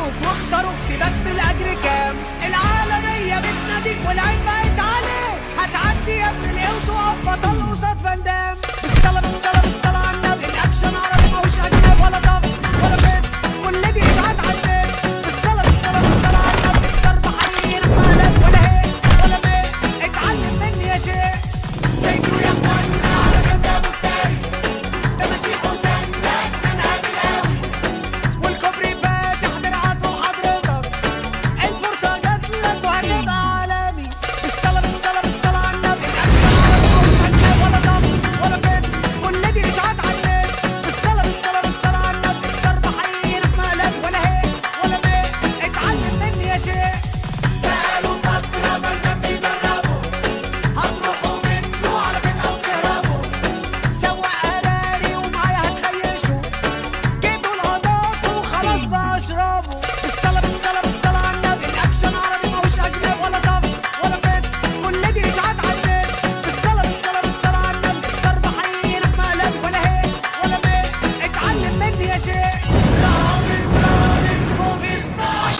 شافوك واختاروك سيبك بالاجر كام العالمية بتناديك والعين بقت عليك هتعدي يا ابن القوت وقف بطل قصاد فندام بالصلاة بالصلاة بالصلاة على النبي الاكشن عربي ماهوش اجنبي ولا ضغط ولا بيت كل دي اشاعات على البيت بالصلاة بالصلاة بالصلاة على النبي الضرب حقيقي مقلب ولا هيك ولا بيت اتعلم مني يا شيخ سيسو يا اخوانا علشان ده مفتري ده مسيح حسين ناس منها بالقوي والكوبري فاتح درعاته لحضرتك الفرصة جات لك وهتبقى عالمي بالصلاة بالصلاة بالصلاة على النبي الأكشن عربي مش هنجيب ولا ضغط ولا فيت كل دي إشاعات على النت بالصلاة بالصلاة بالصلاة على النبي الضرب حقيقي في مقلب ولا هيك ولا بيت اتعلم مني يا شيخ بقاله فترة بلدان بيجربوا هتروحوا منه على فين أو تهربوا سواق قراري ومعايا هتخيشوا جيتوا القضاء وخلاص بقى اشربوا الصلاة بالصلاة بالصلاة على النبي الأكشن عربي ماهوش أجنبي ولا ضغط ولا فيت كل دي إشاعات على النت بالصلاة بالصلاة بالصلاة على النبي الضرب حقيقي في مقلب ولا هيك ولا بيت اتعلم مني يا شيخ رامز رامز موفي ستار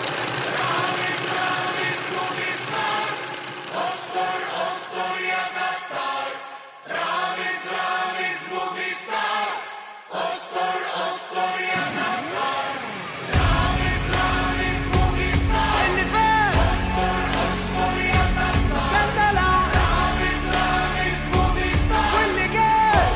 اللي فات كان دلع واللي جاي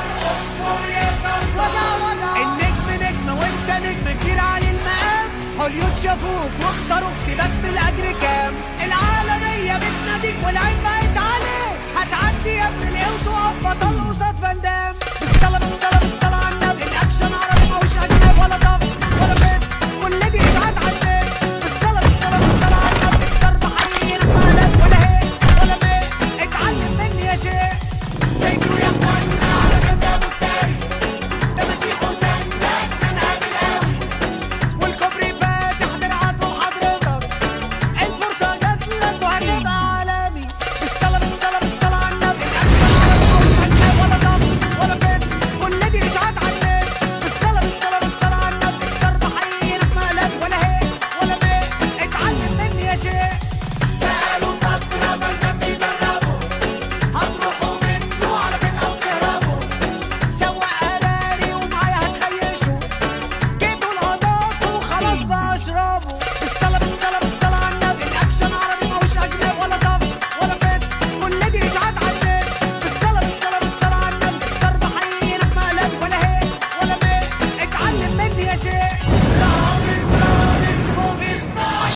وجع وجع النجم نجم وانت نجم كبير على المقام هوليود شافوك واختاروك سيبك بالاجر كام العالمية بتناديك والعين بقت عليك هتعدي يا ابن القوت وقف بطل قصاد فندام بالصلاة بالصلاة بالصلاة على النبي الاكشن عربي ماهوش اجنبي ولا ضغط ولا بيت كل دي اشاعات على النت بالصلاة بالصلاة بالصلاة على النبي الضرب حقيقي في مقلب ولا هيك ولا بيت اتعلم مني يا شيخ سيسو يا اخوانا علشان ده مفتري ده مسيح حسين ناس منها بالقوي والكوبري فاتح درعاته لحضرتك الفرصة جات لك وهتبقى عالمي بالصلاة بالصلاة بالصلاة على النبي الأكشن عربي ماهوش هنجيب ولا ضغط ولا فيت كل دي إشاعات على النت بالصلاة بالصلاة بالصلاة على النبي الضرب حقيقي في مقلب ولا هيك ولا بيت اتعلم مني يا شيخ بقاله فترة بلدان بيجربوا هتروحوا منه على فين أو تهربوا سواق قراري ومعايا هتخيشوا جيتوا القضاء وخلاص بقى اشربوا الصلاة بالصلاة بالصلاة على النبي الأكشن عربي ماهوش أجنبي ولا ضغط ولا فيت كل دي إشاعات على النت بالصلاة بالصلاة بالصلاة على النبي الضرب حقيقي في مقلب ولا هيك ولا بيت اتعلم مني يا شيخ رامز رامز موفي ستار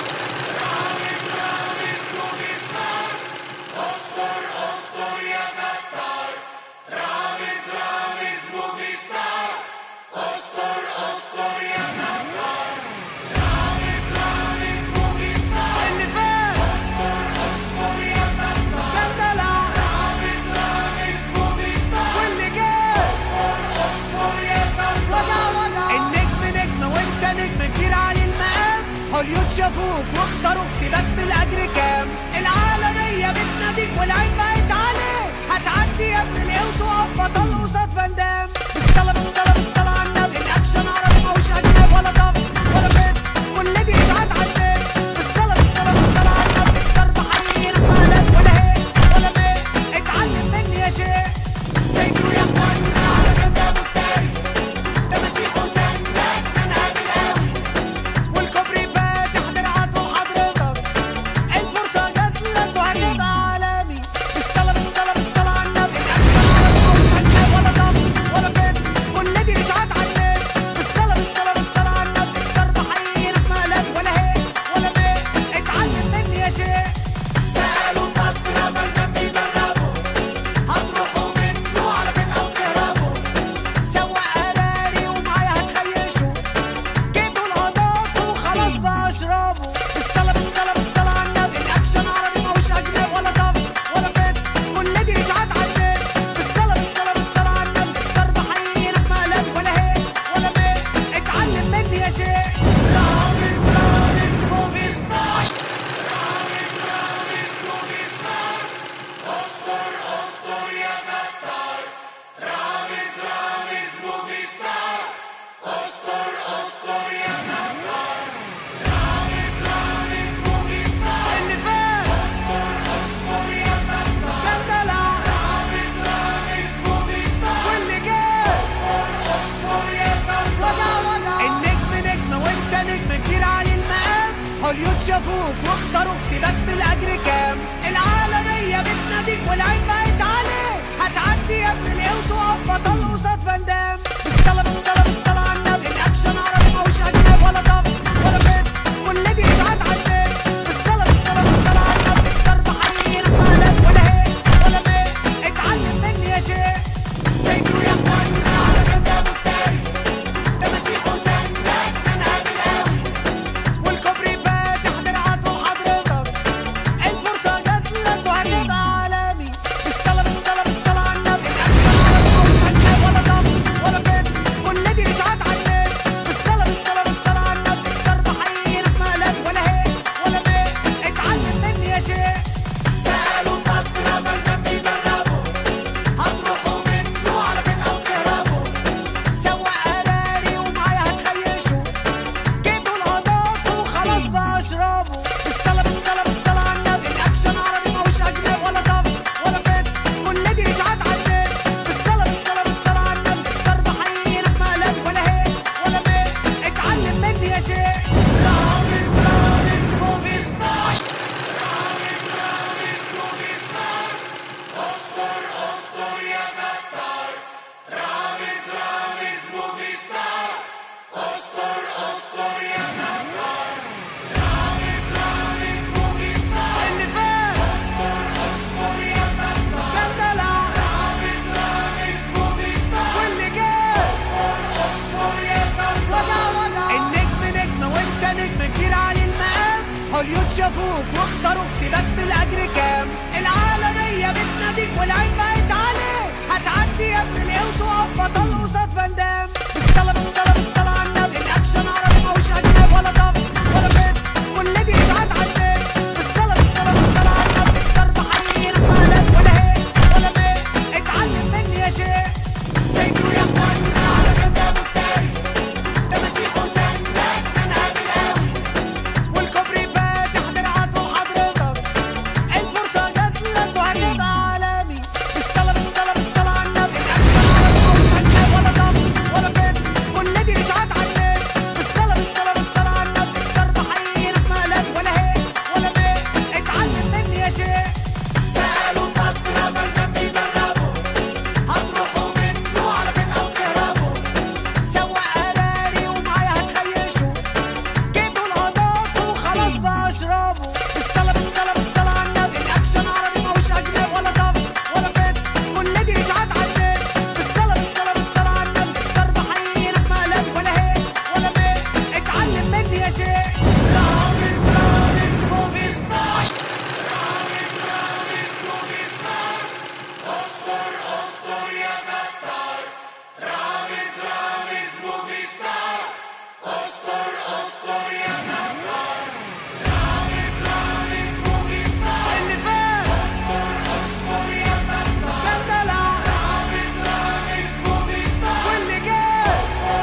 اللي فات كان دلع واللي جاي وجع وجع النجم نجم وانت نجم كبير على المقام هوليود شافوك واختاروك سيبك بالاجر كام العالمية بتناديك والعين بقت عليك هتعدي يا ابن القوت وقف بطل قصاد فندام بالصلاة بالصلاة بالصلاة على النبي الاكشن عربي ماهوش اجنبي ولا ضغط ولا بيت كل دي اشاعات على النت بالصلاة بالصلاة بالصلاة على النبي الضرب حقيقي في مقلب ولا هيك ولا بيت اتعلم مني يا شيخ سيسو يا اخوانا علشان ده مفتري ده مسيح حسين ناس منها بالقوي والكوبري فاتح درعاته لحضرتك الفرصة جات لك وهتبقى عالمي بالصلاة بالصلاة بالصلاة على النبي الأكشن عربي ماهوش هنجيب ولا ضغط ولا هوليود شافوك واختاروك سيبك بالاجر كام العالمية بتناديك والعين بقت عليك هتعدي يا ابن القوت وقف بطل قصاد فاندام بالصلاة بالصلاة بالصلاة على النبي الاكشن عربي ماهوش اجنبي ولا ضغط ولا بيت كل دي اشاعات على البيت بالصلاة بالصلاة بالصلاة على النبي الضرب حقيقي مقلب ولا هيك ولا ميت اتعلم مني يا شيخ سيسو يا اخوانا علشان ده مفتري ده مسيح حسين ناس منها بالقوي والكوبري فاتح درعاته لحضرتك الفرصة جات لك وهتبقى عالمي بالصلاة بالصلاة بالصلاة على النبي الأكشن عربي مش هنجيب ولا ضغط ولا فت كل دي إشاعات على النت بالصلاة بالصلاة بالصلاة على النبي الضرب حقيقي في مقلب ولا هيك ولا ميت اتعلم مني يا شيخ بقاله فترة بلدان بيجربوا هتروحوا منه على فين أو تهربوا سواق قراري ومعايا هتخيشوا جيتوا القضاء وخلاص بقى اشربوا الصلاة بالصلاة بالصلاة على النبي الأكشن عربي ماهوش أجنبي ولا ضغط ولا فت كل دي إشاعات على النت بالصلاة بالصلاة بالصلاة على النبي ضرب حقيقي في مقلب ولا هيك ولا ميت اتعلم مني يا شيخ رامز رامز موفي ستار اللي فات كان دلع واللي جاي وجع وجع النجم نجم وانت نجم كبير على المقام هوليود شافوك واختاروك سيبك بالاجر كام العالمية بتناديك والعين بقت عليك هتعدي يا ابن القوت وقف بطل قصاد فاندام بالصلاة بالصلاة بالصلاة على النبي الاكشن عربي ماهوش اجنبي ولا ضغط ولا فت كل دي اشاعات على النت بالصلاة بالصلاة بالصلاة على النبي الضرب حقيقي في مقلب ولا هيك ولا ميت اتعلم مني يا شيخ سيسو يا اخوانا علشان ده مفتري ده مسيح حسين ناس منها بالقوي والكوبري فاتح درعاته لحضرتك الفرصة جات لك وهتبقى عالمي بالصلاة بالصلاة بالصلاة على النبي الأكشن عربي ماهوش هنجيب ولا ضغط ولا فت كل دي إشاعات على النت بالصلاة بالصلاة بالصلاة على النبي الضرب حقيقي في مقلب ولا هيك ولا ميت اتعلم مني يا شيخ بقاله فترة بلدان بيجربوا هتروحوا منه على فين أو تهربوا سواق قراري ومعايا هتخيشوا جيتوا القضاء وخلاص بقى اشربوا الصلاة بالصلاة بالصلاة على النبي الأكشن عربي ماهوش أجنبي ولا ضغط ولا فت كل دي إشاعات على النت بالصلاة بالصلاة بالصلاة على النبي الضرب حقيقي في مقلب ولا هيك ولا ميت اتعلم مني يا شيخ رامز رامز موفي ستار اللي فات كان دلع واللي جاي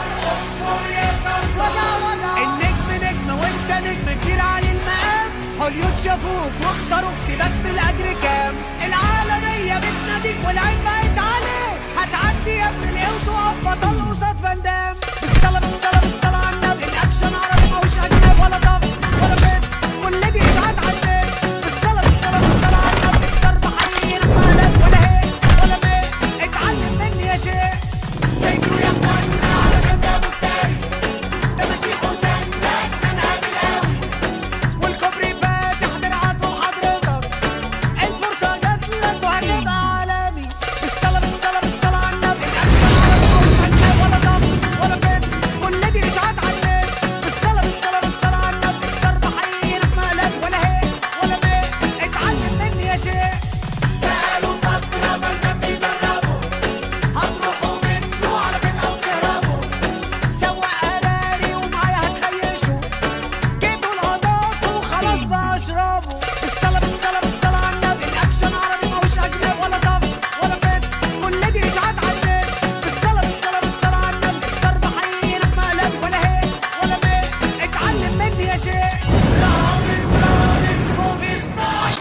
وجع وجع النجم نجم وانت نجم كبير على المقام هوليود شافوك واختاروك سيبك بالاجر كام العالمية بتناديك والعين بقت عليك هتعدي يا ابن القوت وقف بطل قصاد فاندام بالصلاة بالصلاة بالصلاة على النبي الاكشن عربي ماهوش اجنبي ولا ضغط ولا فت كل دي اشاعات على النت بالصلاة بالصلاة بالصلاة على النبي الضرب حقيقي في مقلب ولا هيك ولا ميت اتعلم مني يا شيخ سيسو يا اخوانا علشان ده مفتري ده مسيح حسين ناس منها بالقوي والكوبري فاتح درعاته لحضرتك الفرصة جات لك وهتبقى عالمي بالصلاة بالصلاة بالصلاة على النبي الأكشن عربي ماهوش هنجيب ولا ضغط ولا فت كل دي إشاعات على النت بالصلاة بالصلاة بالصلاة على النبي الضرب حقيقي في مقلب ولا هيك ولا ميت اتعلم مني يا شيخ بقاله فترة بلدان بيجربوا هتروحوا منه على فين أو تهربوا سواق قراري ومعايا هتخيشوا جيتوا القضاء وخلاص بقى اشربوا الصلاة بالصلاة بالصلاة على النبي الأكشن عربي ماهوش أجنبي ولا ضغط ولا فت كل دي إشاعات على النت بالصلاة بالصلاة بالصلاة على النبي الضرب حقيقي في مقلب ولا هيك ولا ميت اتعلم مني يا شيخ رامز رامز موفي ستار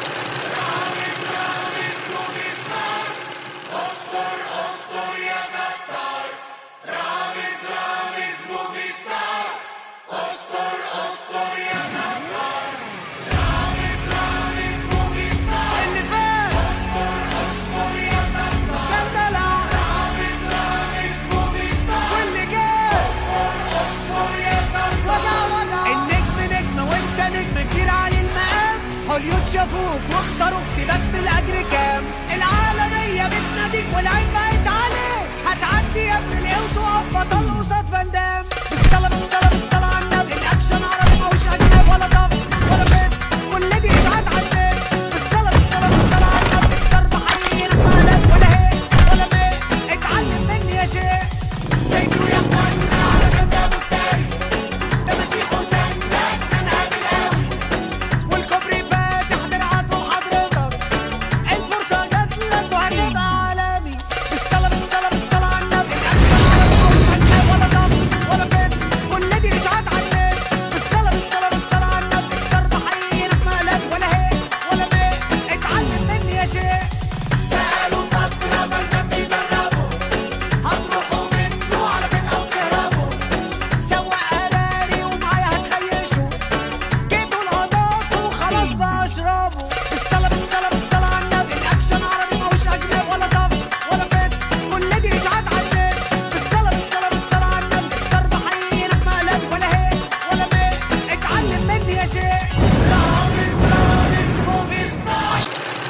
شافوك واختاروك سيبك بالاجر كام العالمية بتناديك والعين بقت عليك هتعدي يا ابن القوت وقف بطل قصاد فندام بالصلاة بالصلاة بالصلاة على النبي الاكشن عربي ماهوش اجنبي ولا ضغط ولا بيت كل دي اشاعات على البيت بالصلاة بالصلاة بالصلاة على النبي الضرب حقيقي مقلب ولا هيك ولا ميت اتعلم مني يا شيخ زيتو يا اخوانا علشان ده مفتري ده مسيح وسام ناس منها بالقوي والكوبري فاتح درعاته لحضرتك الفرصة جات لك وهتبقى عالمي بالصلاة بالصلاة بالصلاة على النبي مش هتنام ولا ضغط ولا فت كل دي إشاعات على النت بالصلاة بالصلاة بالصلاة على النبي الضرب حقيقي في مقلب ولا هيك ولا ميت اتعلم مني يا شيخ بقاله فترة بلدان بيجربوا هتروحوا منه على فين أو تهربوا سواق قراري ومعايا هتخيشوا جيتوا القضاء وخلاص بقى اشربوا الصلاة بالصلاة بالصلاة على النبي الأكشن عربي ماهوش أجنبي ولا ضغط ولا فت كل دي إشاعات على النت بالصلاة بالصلاة بالصلاة على النبي الضرب حقيقي في مقلب ولا هيك ولا ميت اتعلم مني يا شيخ رامز رامز موفي ستار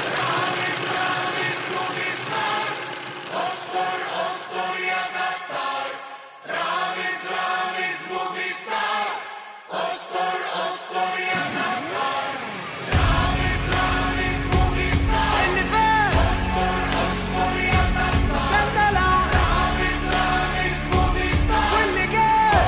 اللي فات كان دلع واللي جاي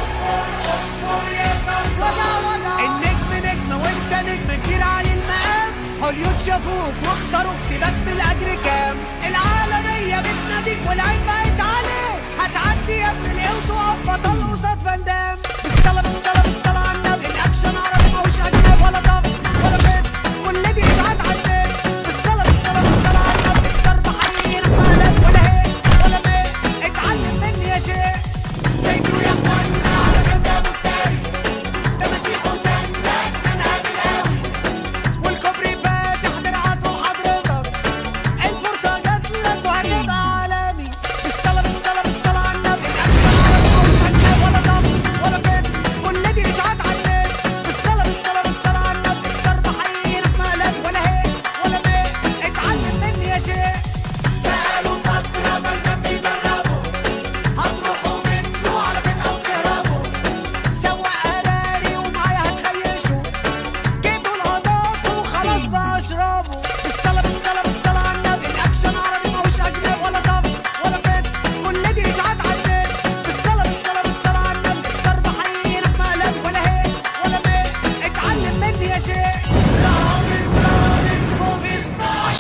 وجع وجع النجم نجم وانت نجم كبير علي المقام هوليود شافوك واختاروك سيبك بالاجر كام العالمية بتناديك والعين بقت عليك هتعدي يا ابن القوت وقف بطل قصاد فندام بالصلاة بالصلاة بالصلاة على النبي الاكشن عربي ماهوش اجنبي ولا ضغط ولا فت كل دي اشاعات على النت بالصلاة بالصلاة بالصلاة على النبي الضرب حقيقي في مقلب ولا هيك ولا ميت اتعلم مني يا شيخ زيتو يا اخوانا علشان ده مفتري ده مسيح وسام ناس منها بالقوي والكوبري فاتح درعاته لحضرتك الفرصة جات لك وهتبقى عالمي بالصلاة بالصلاة بالصلاة على النبي الأكشن عربي ماهوش أجنبي ولا ضغط ولا فت كل دي إشاعات على النت بالصلاة بالصلاة بالصلاة على النبي الضرب حقيقي في مقلب ولا هيك ولا ميت اتعلم مني يا شيخ بقاله فترة بلدان بيجربوا هتروحوا منه على فين أو تهربوا سواق قراري ومعايا هتخيشوا جيتوا القضاء وخلاص بقى اشربوا الصلاة بالصلاة بالصلاة على النبي الأكشن عربي ماهوش أجنبي ولا ضغط ولا فت كل دي إشاعات على النت بالصلاة بالصلاة بالصلاة على النبي الضرب حقيقي في مقلب ولا هيك ولا ميت اتعلم مني يا شيخ رامز رامز موفي ستار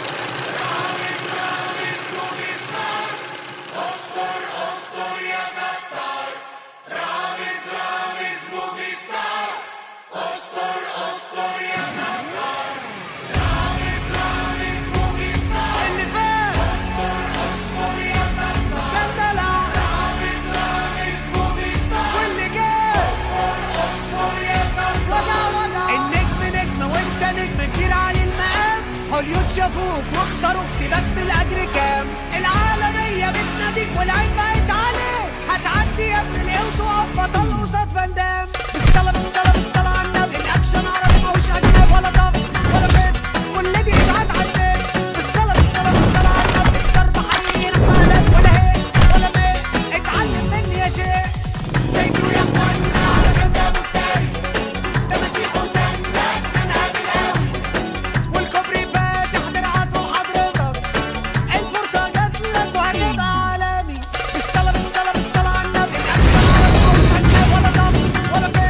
اللي فات كان دلع واللي جاي وجع وجع النجم نجم وانت نجم كبير علي المقام هوليود شافوك واختاروك سيبك بالاجر كام العالمية بتناديك والعين بقت عليك هتعدي يا ابن القوت وقف بطل قصاد فندام بالصلاة بالصلاة بالصلاة على النبي الاكشن عربي ماهوش اجنبي ولا ضغط ولا فت كل دي اشاعات على النت بالصلاة بالصلاة بالصلاة على النبي الضرب حقيقي في مقلب ولا هيك ولا ميت اتعلم مني يا شيخ زيتو يا اخوانا علشان ده مفتري ده مسيح وسام ناس منها بالقوي والكوبري فاتح درعاته لحضرتك الفرصة جات لك وهتبقى عالمي بالصلاة بالصلاة بالصلاة على النبي الأكشن عربي ماهوش أجنبي ولا ضغط ولا فت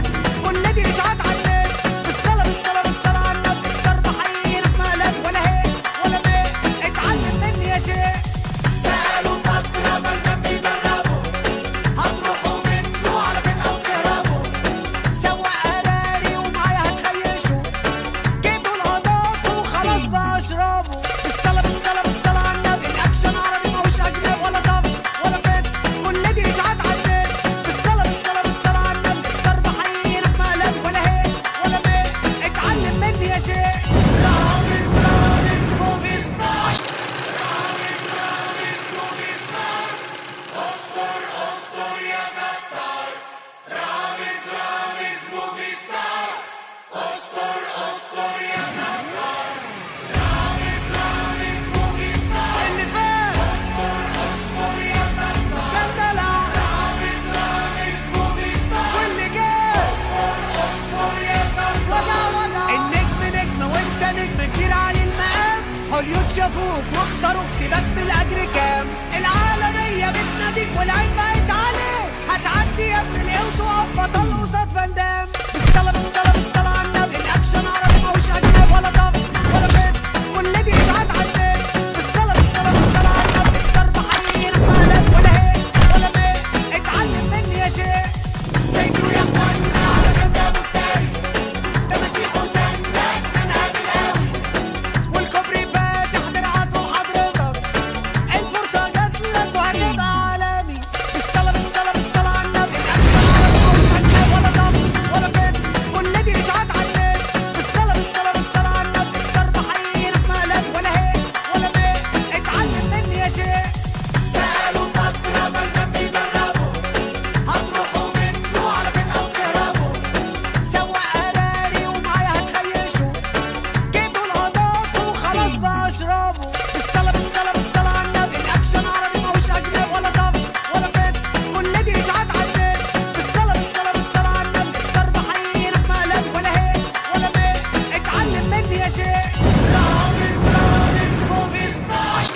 هوليود شافوك واختاروك سيبك بالاجر كام العالمية بتناديك والعين بقت عليك هتعدي يا ابن القوت وقف بطل قصاد فاندام بالصلاة بالصلاة بالصلاة على النبي الاكشن عربي ماهوش اجنبي ولا ضغط ولا بيت كل دي اشاعات على النت بالصلاة بالصلاة بالصلاة على النبي الضرب حقيقي مهلك ولا هيك ولا ميت اتعلم مني يا شيخ سيسو يا اخوانا علشان ده مفتري ده مسيح وسام ناس منها بالقوي والكوبري فاتح درعاته لحضرتك الفرصة جات لك وهتبقى عالمي بالصلاة بالصلاة بالصلاة على النبي الأكشن عربي مش هتنام ولا ضغط ولا فت كل دي إشاعات على النت بالصلاة بالصلاة بالصلاة على النبي الضرب حقيقي في مقلب ولا هيك ولا ميت اتعلم مني يا شيخ بقاله فترة بلدان بيجربوا هتروحوا منه على فين أو تهربوا سواق قراري ومعايا هتخيشوا جيتوا القضاء وخلاص بقى اشربوا الصلاة بالصلاة بالصلاة على النبي الأكشن عربي ماهوش أجنبي ولا ضغط ولا فت كل دي إشاعات على النت بالصلاة بالصلاة بالصلاة على النبي الضرب حقيقي في مقلب ولا هيك ولا ميت اتعلم مني يا شيخ رامز رامز موفي ستار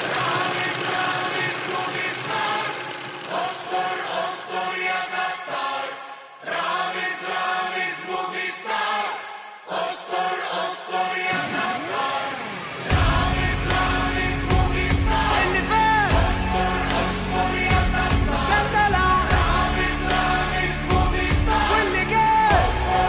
اللي فات كان دلع واللي جاي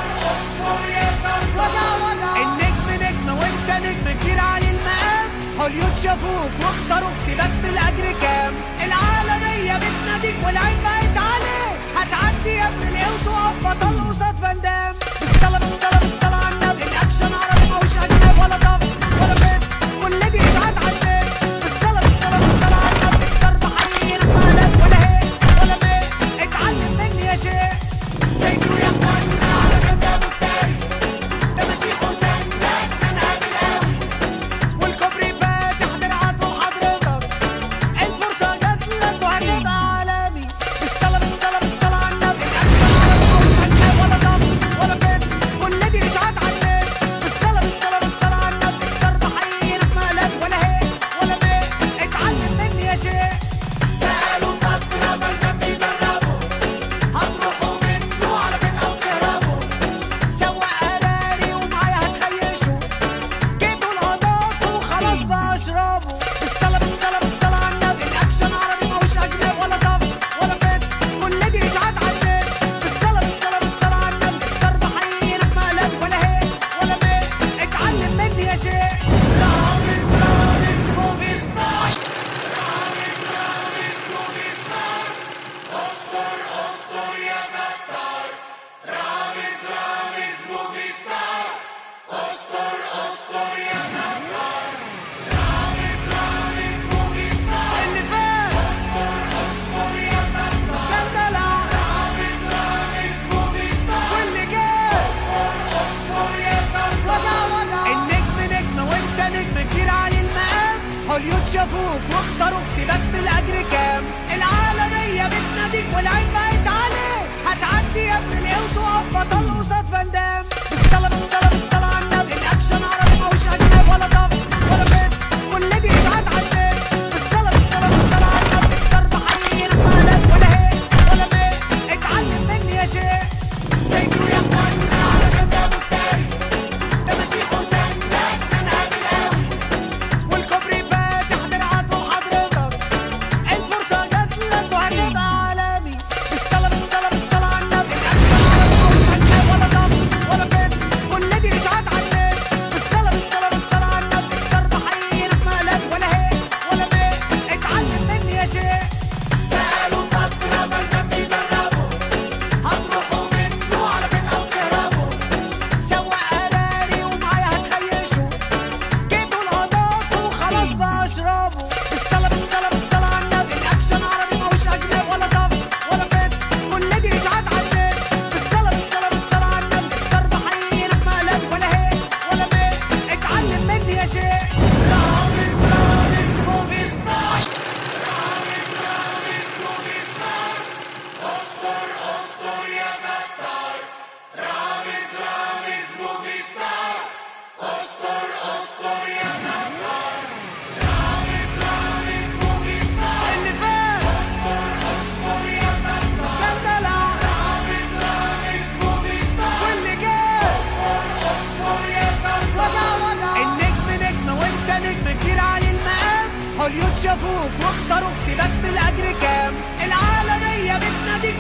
وجع وجع النجم نجم وانت نجم كبير علي المقام هوليود شافوك واختاروك سيبك بالاجر كام العالمية بتناديك والعين بقت عليك هتعدي يا ابن القوت وقف بطل قصاد فاندام بالصلاة بالصلاة بالصلاة على النبي الاكشن عربي ماهوش اجنبي ولا ضغط ولا فت كل دي اشاعات على النت بالصلاة بالصلاة بالصلاة على النبي الضرب حقيقي في مقلب ولا هيك ولا ميت اتعلم مني يا شيخ سيسو يا اخوانا علشان ده مفتري ده مسيح وسام ناس منها بالقوي والكوبري فاتح درعاته لحضرتك الفرصة جات لك وهتبقى عالمي بالصلاة بالصلاة بالصلاة على النبي الأكشن عربي ماهوش أجنبي ولا ضغط ولا فت كل دي إشاعات على النت بالصلاة بالصلاة بالصلاة على النبي الضرب حقيقي في مقلب ولا هيك ولا ميت اتعلم مني يا شيخ بقاله فترة بلدان بيجربوا هتروحوا منه على فين أو تهربوا سواق قراري ومعايا هتخيشوا جيتوا القضاء وخلاص بقى اشربوا الصلاة بالصلاة بالصلاة على النبي الأكشن عربي ماهوش أجنبي ولا ضغط ولا فت كل دي إشاعات على النت بالصلاة بالصلاة بالصلاة على النبي الضرب حقيقي في مقلب ولا هيك ولا ميت اتعلم مني يا شيخ رامز رامز موفي ستار اللي فات كان دلع واللي جاي وجع وجع النجم نجم وانت نجم كبير علي المقام هوليود شافوك واختاروك سيبك بالاجر كام العالمية بتناديك والعين بقت عليك هتعدي يا ابن القوت وقف بطل قصاد فاندام بالصلاة بالصلاة بالصلاة على النبي الاكشن عربي ماهوش اجنبي ولا ضغط ولا فت كل دي اشاعات على النت بالصلاة بالصلاة بالصلاة على النبي الضرب حقيقي في مقلب ولا هيك ولا ميت اتعلم مني يا شيخ سيسو يا اخوانا علشان ده مفتري ده مسيح وسام ناس منها بالقوي والكوبري فاتح درعاته لحضرتك الفرصة جات لك وهتبقى عالمي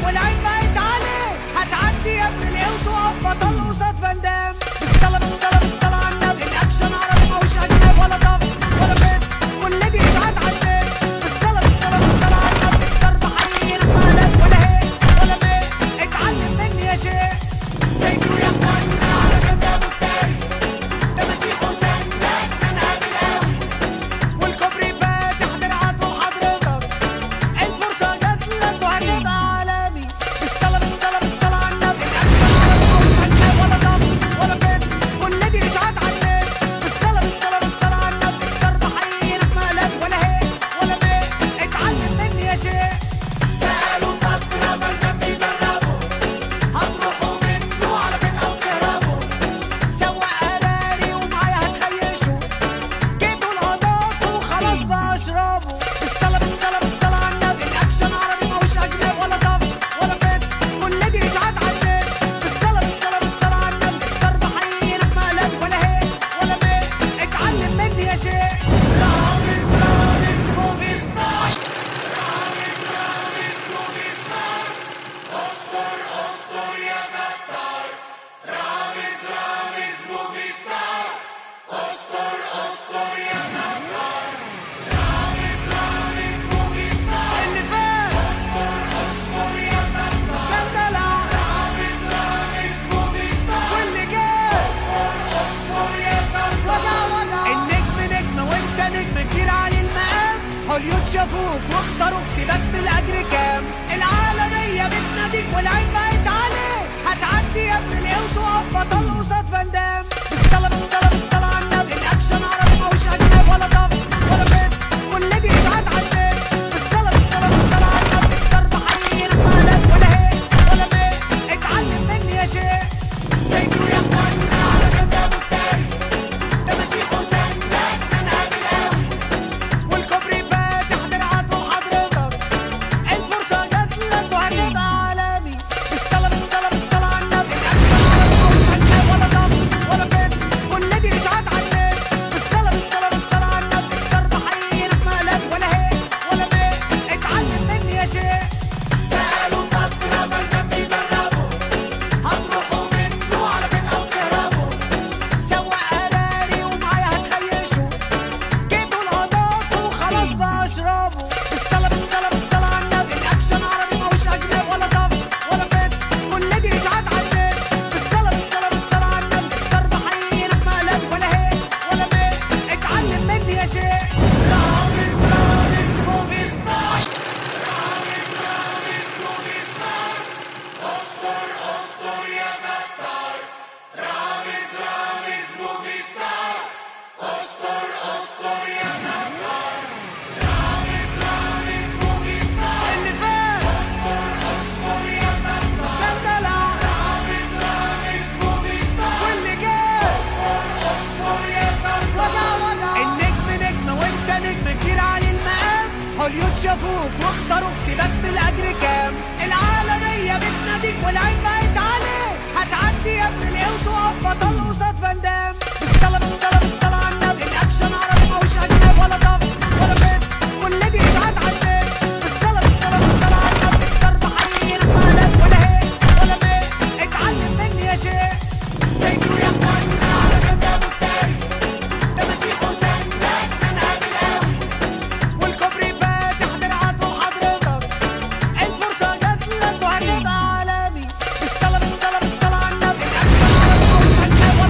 والعين بقت عليك هتعدي يا ابن القوت وقف بطل قصاد فندام بالصلاة بالصلاة بالصلاة على النبي الأكشن عربي ماهوش أجنبي ولا ضغط ولا بيت كل دي إشاعات على البيت بالصلاة بالصلاة بالصلاة على النبي الضرب حقيقي مهلك ولا هيك ولا ميت اتعلم مني يا شيخ زيتوا يا اخوانا علشان ده مفتري ده مسيح وسام ناس منها بالقوي والكوبري فاتح درعاته لحضرتك الفرصة جات لك وهتبقى عالمي بالصلاة بالصلاة بالصلاة على النبي الأكشن عربي ماهوش أجنبي ولا ضغط ولا بيت كل دي إشاعات على النت بالصلاة بالصلاة بالصلاة على النبي الضرب حقيقي مهلك ولا هيك ولا ميت اتعلم مني يا شيخ تعالوا فترة ما النبي جربوا هتروحوا منه على فين أو تهربوا سوا قراري ومعايا هتخيشوا جيتوا القضاء وخلاص بقى اشربوا الصلاة بالصلاة بالصلاة على النبي الأكشن عربي ماهوش أجنبي ولا ضغط ولا فيت كل دي إشاعات على النت بالصلاة بالصلاة بالصلاة على النبي الضرب حقيقي مهلك ولا هيك ولا ميت اتعلم مني يا شيخ رامز رامز موفي ستار اللي فات كان دلع واللي جاي وجع وجع النجم نجم وانت نجم كبير علي المقام هوليود شافوك واختاروك سيبك بالاجر كام العالمية بتناديك والعين بقت عليك هتعدي يا ابن القوت وقف بطل قصاد فندام بالصلاة بالصلاة بالصلاة على النبي الاكشن عربي ماهوش اجنبي ولا ضغط ولا بيت كل دي اشاعات على النت بالصلاة بالصلاة بالصلاة على النبي الضرب حقيقي مهلك ولا هيك ولا ميت اتعلم مني يا شيخ زيتوا يا اخوانا علشان ده مفتري ده مسيح وسام ناس منها بالقوي والكوبري فاتح درعاته لحضرتك الفرصة جات لك وهتبقى عالمي بالصلاة بالصلاة بالصلاة على النبي الأكشن عربي ماهوش أجنبي ولا ضغط ولا فيت كل دي إشاعات على النت بالصلاة بالصلاة بالصلاة على النبي الضرب حقيقي مهلك ولا هيك ولا ميت اتعلم مني يا شيخ تعالوا فترة ما النبي جربوا هتروحوا منه على فين أو تهربوا سوا قراري ومعايا هتخيشوا جيتوا القضاء وخلاص بقى اشربوا الصلاة بالصلاة بالصلاة على النبي الأكشن عربي ماهوش أجنبي ولا ضغط ولا فيت كل دي إشاعات على النت بالصلاة بالصلاة بالصلاة على النبي الضرب حقيقي مهلك ولا هيك ولا ميت اتعلم مني يا شيخ رامز رامز موفي ستار اللي فات كان دلع واللي جاي وجع وجع النجم نجم وانت نجم كبير علي المقام هوليود شافوك واختاروك سيبك بالاجر كام العالمية بتناديك والعين بقت عليك هتعدي يا ابن القوت وقف بطل قصاد فندام بالصلاة بالصلاة بالصلاة على النبي الاكشن عربي ماهوش اجنبي ولا ضغط ولا بيت كل دي اشاعات على النت بالصلاة بالصلاة بالصلاة على النبي الضرب حقيقي مهلك ولا هيك ولا ميت اتعلم مني يا شيخ زيتوا يا اخوانا علشان ده مفتري ده مسيح وسام ناس منها بالقوي والكوبري فاتح درعاته لحضرتك الفرصة جات لك وهتبقى عالمي بالصلاة بالصلاة بالصلاة على النبي الأكشن عربي ماهوش أجنبي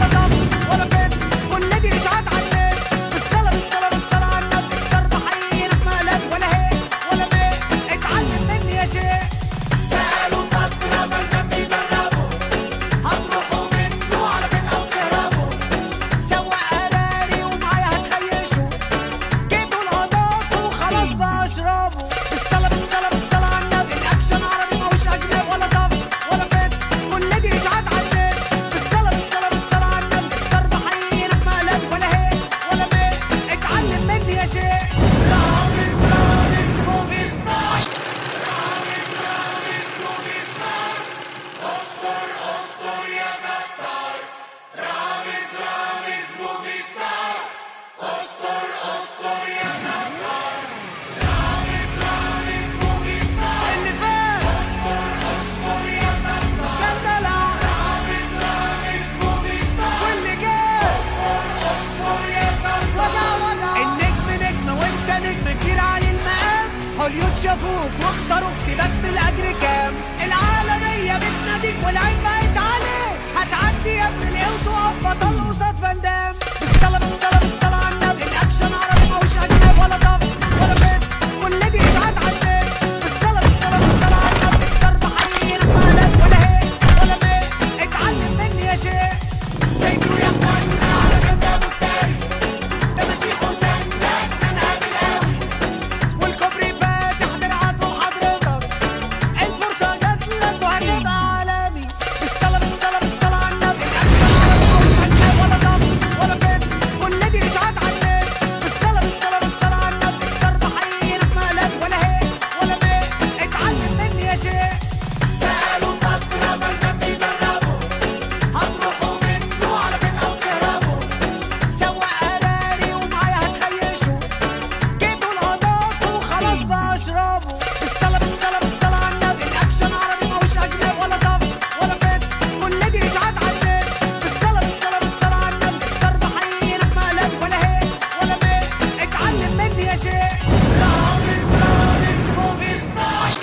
هوليود شافوك واختاروك سيبك بالاجر كام العالمية بتناديك والعين بقت عليك هتعدي يا ابن الايه وتقف بطل قصاد فاندام بالصلاة بالصلاة بالصلاة على النبي الاكشن عربي ماهوش اجنبي ولا ضغط ولا بيت كل دي اشاعات على النت بالصلاة بالصلاة بالصلاة على النبي الضرب حقيقي مهلك ولا هيك ولا ميت اتعلم مني يا شيخ زيتوا يا اخوانا علشان ده مفتري ده مسيح حسين ناس منها بالقوي والكوبري فاتح درعاته لحضرتك الفرصة جات لك وهتبقى عالمي بالصلاة بالصلاة بالصلاة على النبي الأكشن عربي مش هنجيب ولا ضغط ولا فت كل دي إشاعات على النت بالصلاة بالصلاة بالصلاة على النبي الضرب حقيقي في مقلب ولا هيك ولا ميت اتعلم مني يا شيخ بقالوا فترة بلدن بيجربوا هتروحوا منه على فين أو تهربوا سوا قراري ومعايا هتخيشوا جيتوا القضاء وخلاص بقى اشربوا الصلاة بالصلاة بالصلاة على النبي الأكشن عربي ماهوش أجنبي ولا ضغط ولا فت كل دي إشاعات على النت بالصلاة بالصلاة بالصلاة على النبي الضرب حقيقي في مقلب ولا هيك ولا ميت اتعلم مني يا شيخ رامز رامز موفي ستار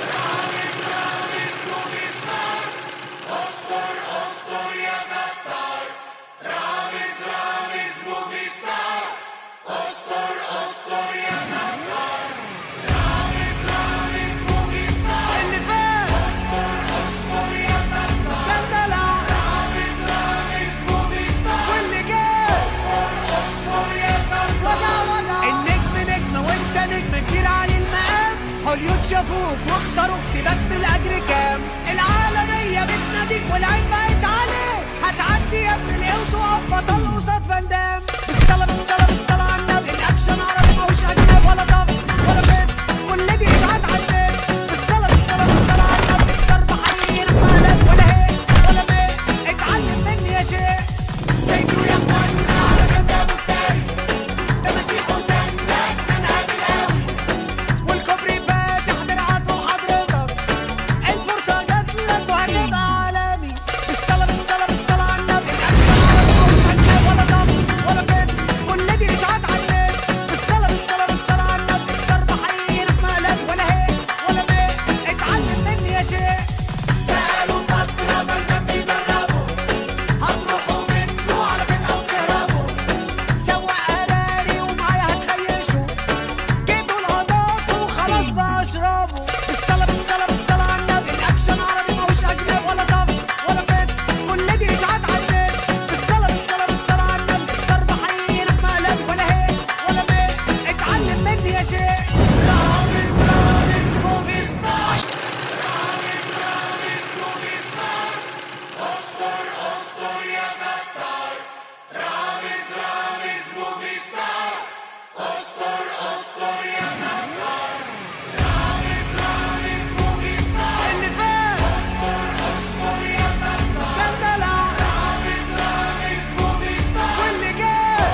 اللي فات كان دلع واللي جاي وجع وجع النجم نجم وانت نجم كبير علي المقام هوليود شافوك واختاروك سيبك بالاجر كام العالمية بتناديك والعين بقت عليك هتعدي يا ابن الايه وتقف بطل قصاد فاندام بالصلاة بالصلاة بالصلاة على النبي الاكشن عربي ماهوش اجنبي ولا ضغط ولا فت كل دي اشاعات على النت بالصلاة بالصلاة بالصلاة على النبي الضرب حقيقي في مقلب ولا هيك ولا ميت اتعلم مني يا شيخ زيتوا يا اخوانا علشان ده مفتري ده مسيح حسين ناس منها بالقوي والكوبري فاتح درعاته لحضرتك الفرصة جات لك وهتبقى عالمي بالصلاة بالصلاة بالصلاة على النبي الأكشن عربي ماهوش هنجيب ولا ضغط ولا فت كل دي إشاعات على النت بالصلاة بالصلاة بالصلاة على النبي الضرب حقيقي في مقلب ولا هيك ولا ميت اتعلم مني يا شيخ بقالوا فترة بلدن بيجربوا هتروحوا منه على فين أو تهربوا سوا قراري ومعايا هتخيشوا جيتوا القضاء وخلاص بقى اشربوا الصلاة بالصلاة بالصلاة على النبي الأكشن عربي ماهوش أجنبي ولا ضغط ولا فت كل دي إشاعات على النت بالصلاة بالصلاة بالصلاة على النبي الضرب حقيقي في مقلب ولا هيك ولا ميت اتعلم مني يا شيخ رامز رامز موفي ستار اللي فات كان دلع واللي جاي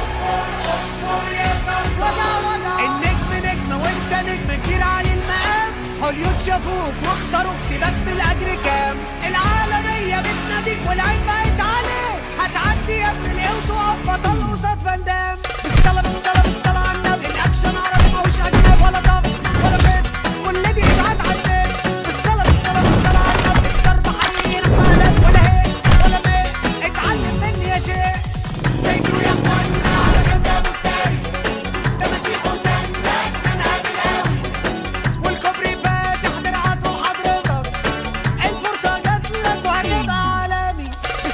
وجع وجع النجم نجم وانت نجم كبير علي المقام هوليود شافوك واختاروك سيبك بالاجر كام العالمية بتناديك والعين بقت عليك هتعدي يا ابن الايه وتقف بطل قصاد فاندام بالصلاة بالصلاة بالصلاة على النبي الاكشن عربي ماهوش اجنبي ولا ضغط ولا فت كل دي اشاعات على النت بالصلاة بالصلاة بالصلاة على النبي الضرب حقيقي في مقلب ولا هيك ولا ميت اتعلم مني يا شيخ زيتوا يا اخوانا علشان ده مفتري ده مسيح حسين ناس منها بالقوي والكوبري فاتح درعاته لحضرتك الفرصة جات لك وهتبقى عالمي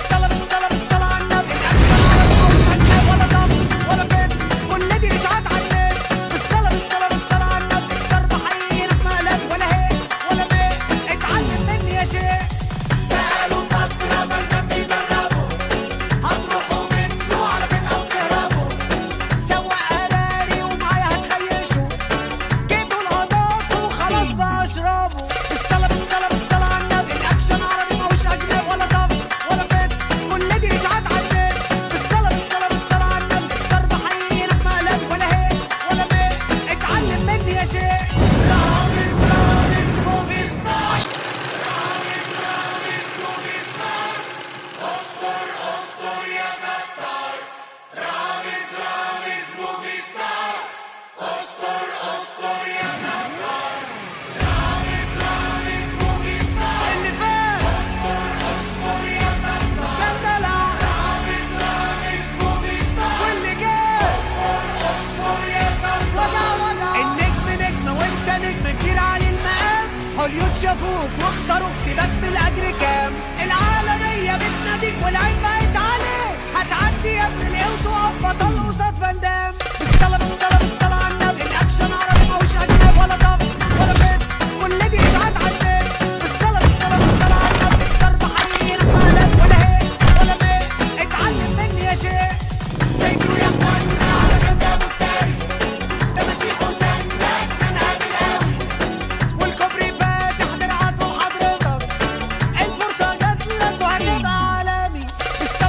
شافوك واختاروك سيبك بالاجر كام العالمية بتناديك والعين بقت عليك هتعدي يا ابن القوت وقف بطل قصاد فندام بالصلاة بالصلاة بالصلاة على النبي الاكشن عربي ماهوش اجنبي ولا ضغط ولا فت كل دي اشاعات على النت بالصلاة بالصلاة بالصلاة على النبي الضرب حقيقي مهلك ولا هيك ولا ميت اتعلم مني يا شيخ زيتوا يا اخوانا علشان ده مفتري ده مسيح حسين ناس منها بالقوي والكوبري فاتح درعات وحضرتك الفرصة جات لك وهتبقى عالمي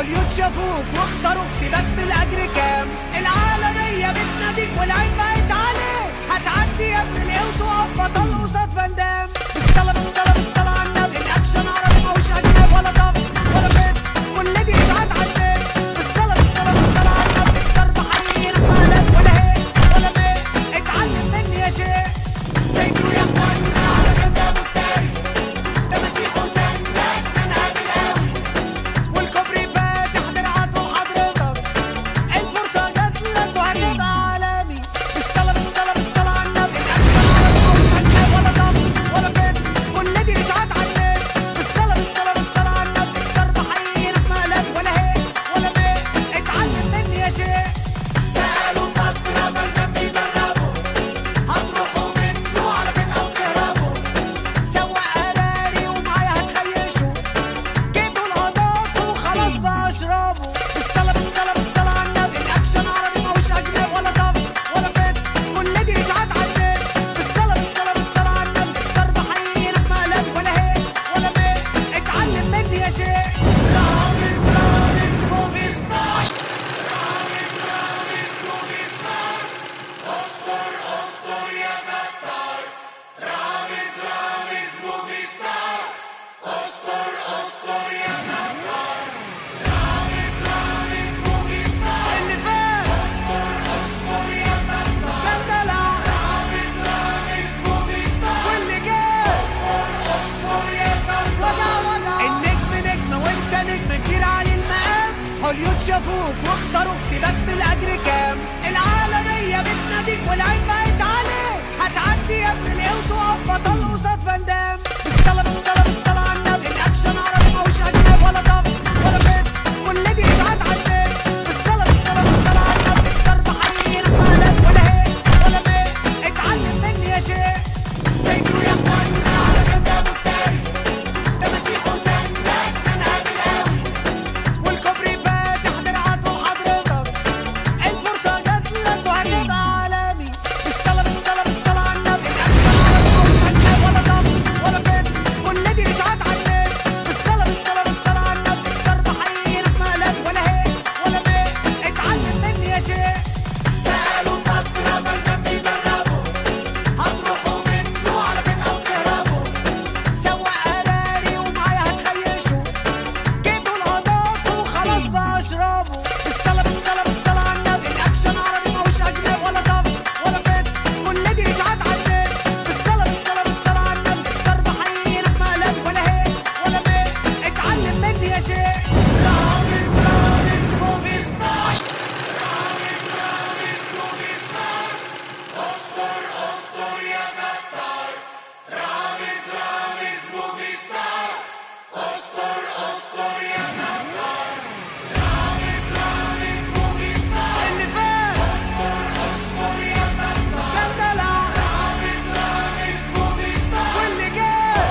هوليود شافوك واختاروك سيبك بالاجر كام العالمية بتناديك والعين بقت عليك هتعدي يا ابن القوت وقف بطل قصاد فاندام بالصلاة بالصلاة بالصلاة على النبي الاكشن عربي ماهوش اجنبي ولا ضغط ولا بيت كل دي اشاعات على النت بالصلاة بالصلاة بالصلاة على النبي الضرب حقيقي مهلك ولا هيك ولا ميت اتعلم مني يا شيخ سيسو يا اخوانا علشان ده مفتري ده مسيح حسين ناس منها بالقوي والكوبري فاتح درعاته لحضرتك الفرصة جات لك وهتبقى عالمي بالصلاة بالصلاة بالصلاة على النبي الأكشن عربي مش هنجيب ولا ضغط ولا فت كل دي إشاعات على النت بالصلاة بالصلاة بالصلاة على النبي الضرب حقيقي في مقلب ولا هيك ولا ميت اتعلم مني يا شيخ بقاله فترة بلدان بيجربوا هتروحوا منه على فين أو تهربوا سواق قراري ومعايا هتخيشوا جيتوا القضاء وخلاص بقى اشربوا الصلاة بالصلاة بالصلاة على النبي الأكشن عربي ماهوش أجنبي ولا ضغط ولا فت كل دي إشاعات على النت بالصلاة بالصلاة بالصلاة على النبي الضرب حقيقي في مقلب ولا هيك ولا ميت اتعلم مني يا شيخ رامز رامز موفي ستار اللي فات كان دلع واللي جاي وجع وجع النجم نجم وانت نجم كبير علي المقام هوليود شافوك واختاروك سيبك بالاجر كام العالمية بتناديك والعين بقت عليك هتعدي يا ابن القوت وقف بطل قصاد فاندام بالصلاة بالصلاة بالصلاة على النبي الاكشن عربي ماهوش اجنبي ولا ضغط ولا فت كل دي اشاعات على النت بالصلاة بالصلاة بالصلاة على النبي الضرب حقيقي في مقلب ولا هيك ولا ميت اتعلم مني يا شيخ سيسو يا اخوانا علشان ده مفتري ده مسيح حسين ناس منها بالقوي والكوبري فاتح درعاته لحضرتك الفرصة جات لك وهتبقى عالمي بالصلاة بالصلاة بالصلاة على النبي الأكشن عربي ماهوش هنجيب ولا ضغط ولا فت كل دي إشاعات على النت بالصلاة بالصلاة بالصلاة على النبي الضرب حقيقي في مقلب ولا هيك ولا ميت اتعلم مني يا شيخ بقاله فترة بلدان بيجربوا هتروحوا منه على فين أو تهربوا سواق قراري ومعايا هتخيشوا جيتوا القضاء وخلاص بقى اشربوا الصلاة بالصلاة بالصلاة على النبي الأكشن عربي ماهوش أجنبي ولا ضغط ولا فت كل دي إشاعات على النت بالصلاة بالصلاة بالصلاة على النبي الضرب حقيقي في مقلب ولا هيك ولا ميت اتعلم مني يا شيخ رامز رامز موفي ستار اللي فات كان دلع واللي جاي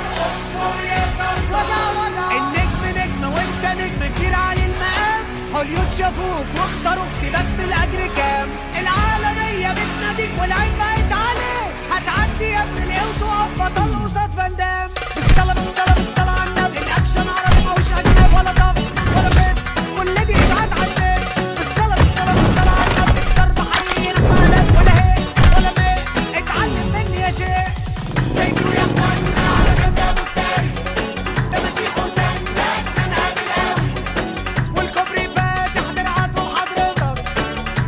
وجع وجع النجم نجم وانت نجم كبير علي المقام هوليود شافوك واختاروك سيبك بالاجر كام العالمية بتناديك والعين بقت عليك هتعدي يا ابن القوت وقف بطل قصاد فاندام بالصلاة بالصلاة بالصلاة على النبي الاكشن عربي ماهوش اجنبي ولا ضغط ولا فت كل دي اشاعات على النت بالصلاة بالصلاة بالصلاة على النبي الضرب حقيقي في مقلب ولا هيك ولا ميت اتعلم مني يا شيخ سيسو يا اخوانا علشان ده مفتري ده مسيح حسين ناس منها بالقوي والكوبري فاتح درعاته لحضرتك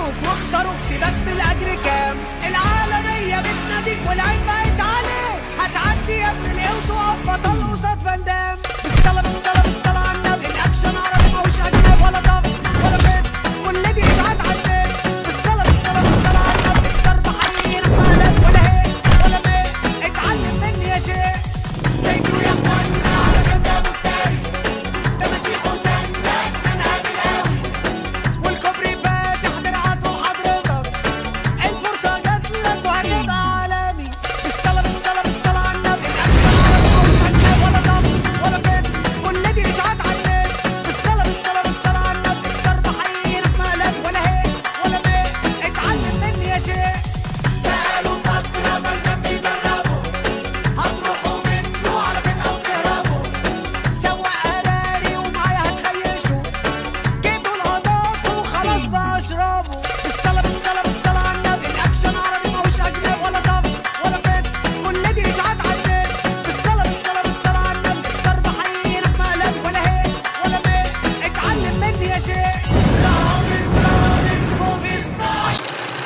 شافوك واختاروك سيبك بالاجر كام العالمية بتناديك والعين بقت عليك هتعدي يا ابن الايه وتقف بطل قصاد فندام بالصلاة بالصلاة بالصلاة على النبي الاكشن عربي ماهوش اجنبي ولا ضغط ولا بيت كل دي اشاعات على البيت بالصلاة بالصلاة بالصلاة على النبي الضرب حقيقي مالك ولا هيك ولا ميت اتعلم مني يا شيخ سيسو يا اخوانا علشان ده مفتري ده مسيح حسين ناس منها بالقوي والكوبري فاتح درعاته لحضرتك الفرصة جات لك وهتبقى عالمي بالصلاة بالصلاة بالصلاة على النبي الأكشن عربي مش هنجيب ولا ضغط ولا فيت كل دي إشاعات على النت بالصلاة بالصلاة بالصلاة على النبي الضرب حقيقي في مقلب ولا هيك ولا ميت اتعلم مني يا شيخ بقاله فترة بلدان بيجربوا هتروحوا منه على فين أو تهربوا سوا قراري ومعايا هتخيشوا جيتوا القضاء وخلاص بقى اشربوا الصلاة بالصلاة بالصلاة على النبي الأكشن عربي ماهوش أجنبي ولا ضغط ولا فيت كل دي إشاعات على النت بالصلاة بالصلاة بالصلاة على النبي الضرب حقيقي في مقلب ولا هيك ولا ميت اتعلم مني يا شيخ رامز رامز موفي ستار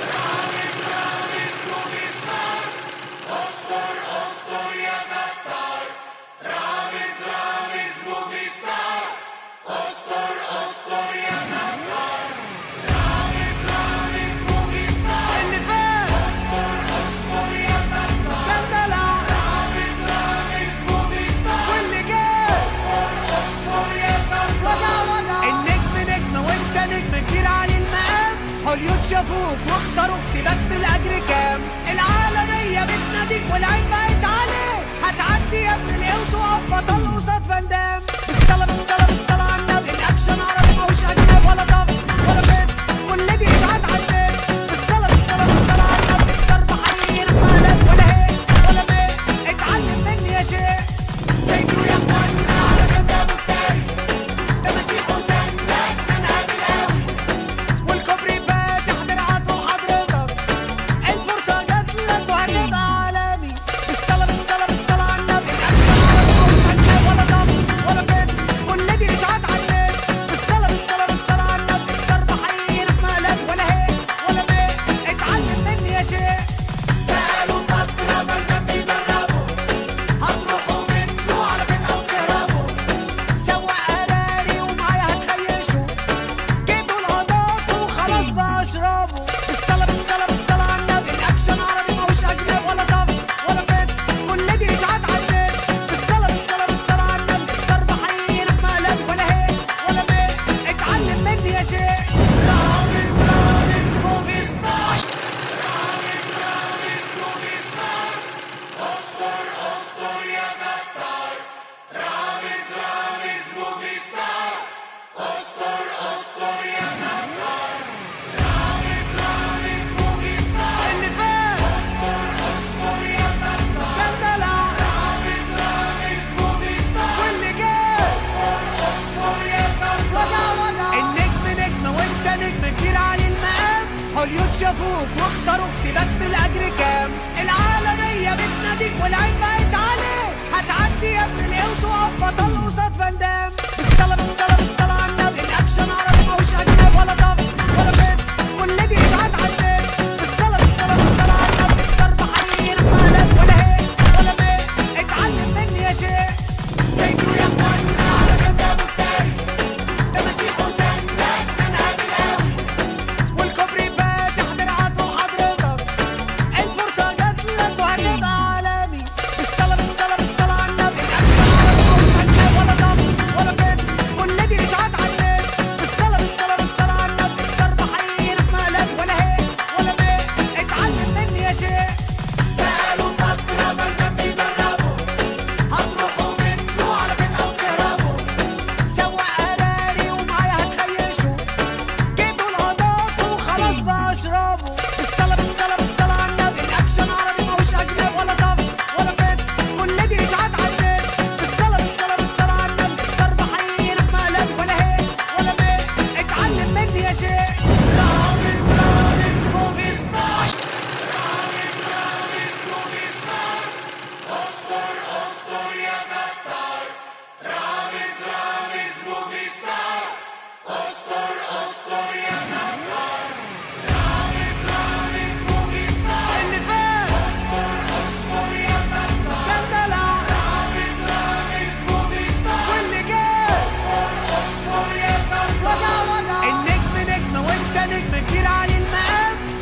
اللي فات كان دلع واللي جاي وجع وجع النجم نجم وانت نجم كبير علي المقام هوليود شافوك واختاروك سيبك بالاجر كام العالمية بتناديك والعين بقت عليك هتعدي يا ابن الايه وتقف بطل قصاد فندام بالصلاة بالصلاة بالصلاة على النبي الاكشن عربي ماهوش اجنبي ولا ضغط ولا بيت كل دي اشاعات على النت بالصلاة بالصلاة بالصلاة على النبي الضرب حقيقي في مقلب ولا هيك ولا ميت اتعلم مني يا شيخ سيسو يا اخوانا علشان ده مفتري ده مسيح حسين ناس منها بالقوي والكوبري فاتح درعاته لحضرتك الفرصة جات لك وهتبقى عالمي بالصلاة بالصلاة بالصلاة على النبي الأكشن عربي ماهوش هنجيب ولا ضغط ولا فيت كل دي إشاعات على النت بالصلاة بالصلاة بالصلاة على النبي الضرب حقيقي في مقلب ولا هيك ولا ميت اتعلم مني يا شيخ بقاله فترة بلدان بيجربوا هتروحوا منه على فين أو تهربوا سوا قراري ومعايا هتخيشوا جيتوا القضاء وخلاص بقى اشربوا الصلاة بالصلاة بالصلاة على النبي الأكشن عربي ماهوش أجنبي ولا ضغط ولا فيت كل دي إشاعات على النت بالصلاة بالصلاة بالصلاة على النبي الضرب حقيقي في مقلب ولا هيك ولا ميت اتعلم مني يا شيخ رامز رامز موفي ستار اللي فات كان دلع واللي جاي وجع وجع النجم نجم وانت نجم كبير علي المقام هوليود شافوك واختاروك سيبك بالاجر كام العالمية بتناديك والعين بقت عليك هتعدي يا ابن الايه وتقف بطل قصاد فندام بالصلاة بالصلاة بالصلاة على النبي الاكشن عربي ماهوش اجنبي ولا ضغط ولا بيت كل دي اشاعات على النت بالصلاة بالصلاة بالصلاة على النبي الضرب حقيقي في مقلب ولا هيك ولا ميت اتعلم مني يا شيخ سيسو يا اخوانا علشان ده مفتري ده مسيح حسين ناس منها بالقوي والكوبري فاتح درعاته لحضرتك الفرصة جات لك وهتبقى عالمي بالصلاة بالصلاة بالصلاة على النبي الأكشن عربي ماهوش هنجيب ولا ضغط ولا فيت كل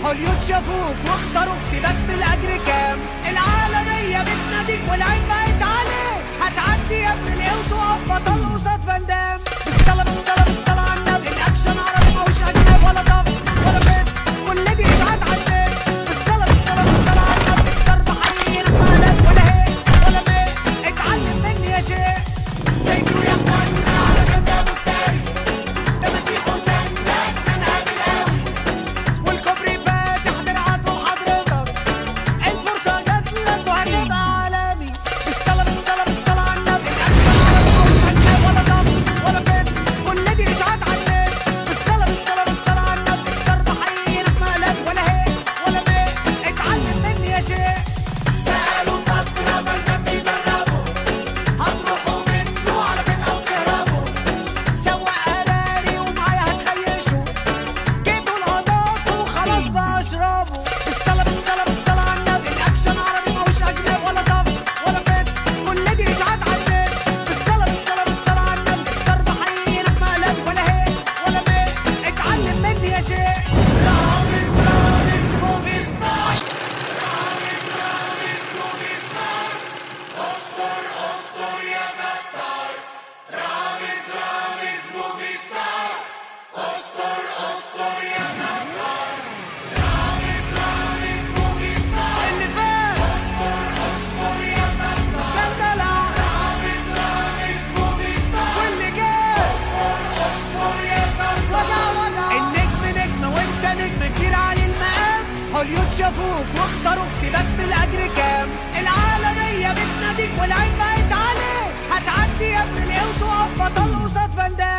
هوليود شافوك واختاروك سيبك بالاجر كام العالمية بتناديك والعين بقت عليك هتعدي يا ابن الايه وتقف بطل قصاد فاندام بالصلاة بالصلاة بالصلاة على النبي الاكشن عربي ماهوش اجنبي ولا ضغط ولا فت كل دي اشاعات على النت بالصلاة بالصلاة بالصلاة على النبي الضرب حقيقي مالك ولا هيك ولا ميت اتعلم مني يا شيخ زيتوا يا اخوانا علشان ده مفتري ده مسيح حسين ناس منها بالقوي والكوبري فاتح درعاته لحضرتك الفرصة جات لك وهتبقى عالمي بالصلاة بالصلاة بالصلاة على النبي الأكشن عربي مش هنجيب ولا ضغط ولا فت كل دي إشاعات على النت بالصلاة بالصلاة بالصلاة على النبي الضرب حقيقي في مقلب ولا هيك ولا ميت اتعلم مني يا شيخ بقالوا فترة بلدان بيجربوا هتروحوا منه على فين أو تهربوا سوا قراري ومعايا هتخيشوا جيتوا القضاء وخلاص بقى اشربوا الصلاة بالصلاة بالصلاة على النبي الأكشن عربي ماهوش أجنبي ولا ضغط ولا فت كل دي إشاعات على النت بالصلاة بالصلاة بالصلاة على النبي الضرب حقيقي في مقلب ولا هيك ولا ميت اتعلم مني يا شيخ رامز رامز موفي ستار اللي فات كان دلع واللي جاي وجع وجع النجم نجم وانت نجم كبير علي المقام هوليود شافوك واختاروك سيبك بالاجر كام العالمية بتناديك والعين بقت عليك هتعدي يا ابن الايه وتقف بطل قصاد فاندام